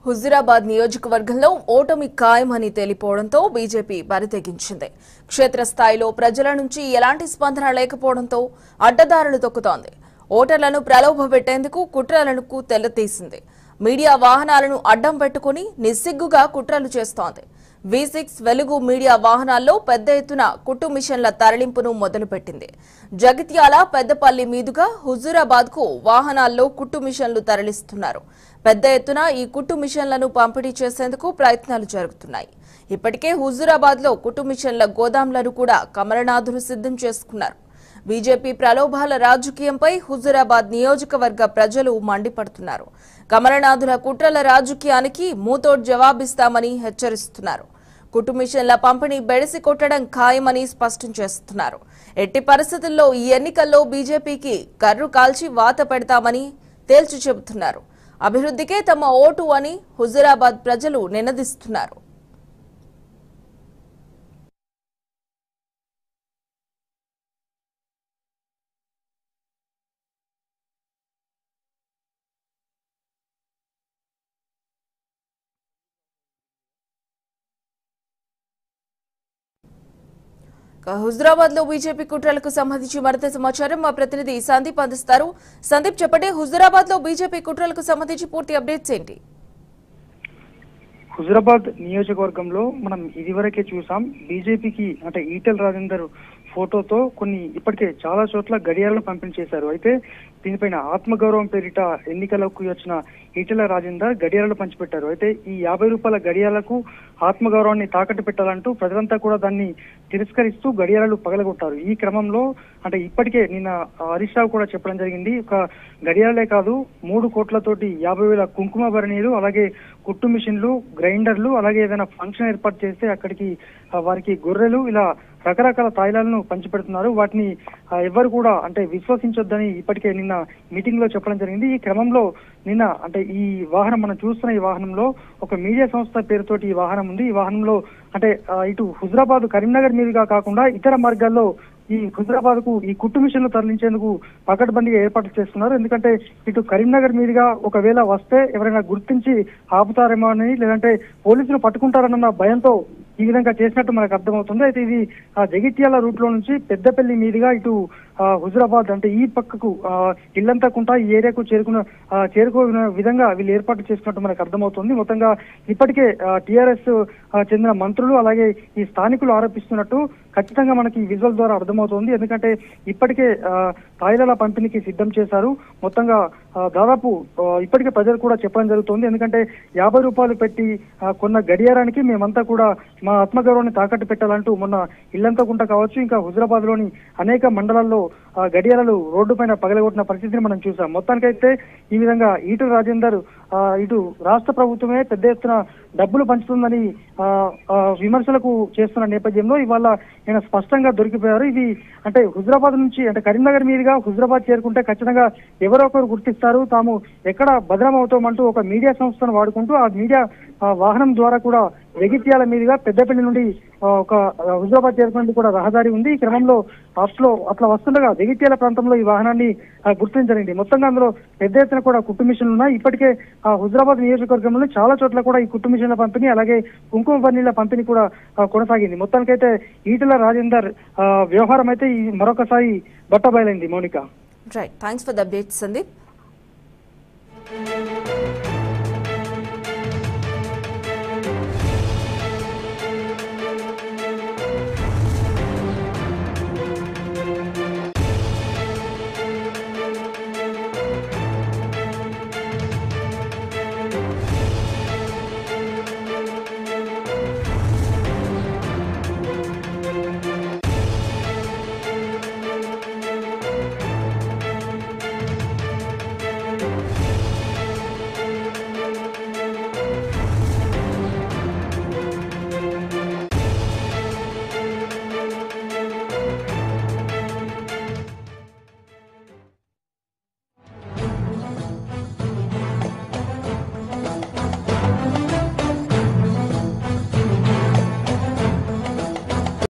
హుజురాబాద్ నియోజకవర్గంలో ఓటమి ఖాయమని తేలిపోవడంతో బీజేపీ బరితెగించింది క్షేత్రస్థాయిలో ప్రజల నుంచి ఎలాంటి స్పందన లేకపోవడంతో అడ్డదారులు తొక్కుతోంది ఓటర్లను ప్రలోభపెట్టేందుకు కుట్రలకు తెల్లతీసింది మీడియా వాహనాలను అడ్డం పెట్టుకుని నిస్సిగ్గుగా కుట్రలు చేస్తోంది వి సిక్స్ వెలుగు మీడియా వాహనాల్లో పెద్ద ఎత్తున కుట్టు మిషన్ల తరలింపును మొదలుపెట్టింది జగిత్యాల పెద్దపల్లి మీదుగా హుజూరాబాద్ కు వాహనాల్లో కుట్టు మిషన్లు తరలిస్తున్నారు పెద్ద ఎత్తున ఈ కుట్టు మిషన్లను పంపిణీ చేసేందుకు ప్రయత్నాలు జరుగుతున్నాయి ఇప్పటికే హుజూరాబాద్ లో కుట్టు మిషన్ల గోదాంలను కూడా కమలనాథులు సిద్ధం చేసుకున్నారు బీజేపీ ప్రలోభాల రాజకీయంపై హుజూరాబాద్ నియోజకవర్గ ప్రజలు మండిపడుతున్నారు కమలనాథుల కుట్రల రాజకీయానికి మూతోడ్ జవాబిస్తామని హెచ్చరిస్తున్నారు కుటుంబిషన్ల పంపిణీ బెడిసి కొట్టడం ఖాయమని స్పష్టం చేస్తున్నారు ఎట్టి పరిస్థితుల్లో ఈ ఎన్నికల్లో బీజేపీకి కర్రు కాల్చి వాత పెడతామని తేల్చి చెబుతున్నారు అభివృద్ధికే తమ ఓటు అని హుజూరాబాద్ ప్రజలు నినదిస్తున్నారు హుజురాబాద్ లో బీజేపీ కుట్రలకు సంబంధించి మరింత సమాచారం మా ప్రతినిధి సందీప్ అందిస్తారు సందీప్ చెప్పండి హుజురాబాద్ లో బీజేపీ కుట్రలకు సంబంధించి పూర్తి అప్డేట్స్ ఏంటి హుజురాబాద్ నియోజకవర్గంలో మనం ఇదివరకే చూసాం బీజేపీకి అంటే ఈటెల్ రాజేందర్ ఫోటోతో కొన్ని ఇప్పటికే చాలా చోట్ల గడియారాలను పంపిణీ చేశారు అయితే దీనిపైన ఆత్మగౌరవం పేరిట ఎన్నికలకు వచ్చిన ఈటెల రాజేందర్ గడియారాలు పంచిపెట్టారు అయితే ఈ యాభై రూపాయల గడియాలకు ఆత్మగౌరవాన్ని తాకట్టు పెట్టాలంటూ ప్రజలంతా కూడా దాన్ని తిరస్కరిస్తూ గడియారాలు పగలగొట్టారు ఈ క్రమంలో అంటే ఇప్పటికే నిన్న హరీష్ రావు కూడా చెప్పడం జరిగింది ఒక గడియారాలే కాదు మూడు కోట్లతోటి యాభై వేల కుంకుమ భరణీలు అలాగే కుట్టు మిషన్లు గ్రైండర్లు అలాగే ఏదైనా ఫంక్షన్ ఏర్పాటు చేస్తే అక్కడికి ఆ, వారికి గొర్రెలు ఇలా రకరకాల తాయిలాలను పంచిపెడుతున్నారు వాటిని ఆ, ఎవ్వరు కూడా అంటే విశ్వసించొద్దని ఇప్పటికే నిన్న మీటింగ్ లో చెప్పడం జరిగింది ఈ క్రమంలో నిన్న అంటే ఈ వాహనం మనం చూస్తున్న ఈ వాహనంలో ఒక మీడియా సంస్థ పేరుతోటి ఈ వాహనం ఉంది ఈ వాహనంలో అంటే ఆ, ఇటు హుజరాబాద్ కరీంనగర్ మీదుగా కాకుండా ఇతర మార్గాల్లో ఈ హుజరాబాద్ కు ఈ కుట్టు మిషన్లు తరలించేందుకు పకడ్బందీగా ఏర్పాట్లు చేస్తున్నారు ఎందుకంటే ఇటు కరీంనగర్ మీదుగా ఒకవేళ వస్తే ఎవరైనా గుర్తించి ఆపుతారేమో అని లేదంటే పోలీసులు పట్టుకుంటారన్న భయంతో ఈ విధంగా చేసినట్టు మనకు అర్థమవుతుంది అయితే ఇది ఆ జగిత్యాల రూట్ లో నుంచి పెద్దపల్లి మీదుగా ఇటు ఆ, హుజరాబాద్ అంటే ఈ పక్కకు ఆ, ఇల్లంతకుంటా ఈ ఏరియాకు చేరుకున్న ఆ, చేరుకున్న విధంగా వీళ్ళు ఏర్పాటు చేసుకున్నట్టు మనకు అర్థమవుతుంది మొత్తంగా ఇప్పటికే టిఆర్ఎస్ చెందిన మంత్రులు అలాగే ఈ స్థానికులు ఆరోపిస్తున్నట్టు ఖచ్చితంగా మనకి ఈ విజువల్ ద్వారా అర్థమవుతోంది ఎందుకంటే ఇప్పటికే ఆ, తాయిలాల పంపిణీకి సిద్ధం చేశారు మొత్తంగా ఆ, దాదాపు ఆ, ఇప్పటికే ప్రజలు కూడా చెప్పడం జరుగుతుంది ఎందుకంటే యాభై రూపాయలు పెట్టి ఆ, కొన్న గడియారానికి మేమంతా కూడా మా ఆత్మగౌరవాన్ని తాకట్టు పెట్టాలంటూ మొన్న ఇల్లంతకుంట కావచ్చు ఇంకా హుజరాబాద్ లోని అనేక మండలాల్లో ఆ, గడియారాలు రోడ్డు పైన పగలగొట్టిన పరిస్థితిని మనం చూసాం మొత్తానికైతే ఈ విధంగా ఈటు రాజేందర్ ఆ, ఇటు రాష్ట్ర ప్రభుత్వమే పెద్ద ఎత్తున డబ్బులు పంచుతుందని ఆ, ఆ, విమర్శలకు చేస్తున్న నేపథ్యంలో ఇవాళ ఆయన స్పష్టంగా దొరికిపోయారు ఇది అంటే హుజరాబాద్ నుంచి అంటే కరీంనగర్ మీదుగా హుజరాబాద్ చేరుకుంటే ఖచ్చితంగా ఎవరో ఒకరు గుర్తిస్తారు తాము ఎక్కడ భద్రం అవుతామంటూ ఒక మీడియా సంస్థను వాడుకుంటూ ఆ మీడియా ఆ, వాహనం ద్వారా కూడా జగిత్యాల మీదుగా పెద్దపల్లి నుండి ఆ, ఒక ఆ, హుజరాబాద్ చేరుకునేందుకు కూడా రహదారి ఉంది ఈ క్రమంలో అట్లో అట్లా వస్తుండగా జగిత్యాల ప్రాంతంలో ఈ వాహనాన్ని ఆ, గుర్తించండి మొత్తంగా అందులో పెద్ద ఎత్తున కూడా కుట్టు మిషన్లు ఉన్నాయి ఇప్పటికే ఆ, హుజరాబాద్ నియోజకవర్గంలో చాలా చోట్ల కూడా ఈ కుట్టు మిషన్ల పంపిణీ అలాగే కుంకుమ బన్నీల పంపిణీ కూడా ఆ, కొనసాగింది మొత్తానికైతే ఈటెల రాజేందర్ ఆ, వ్యవహారం అయితే ఈ మరొకసారి బట్టబయలైంది Mounika right thanks for the update Sandeep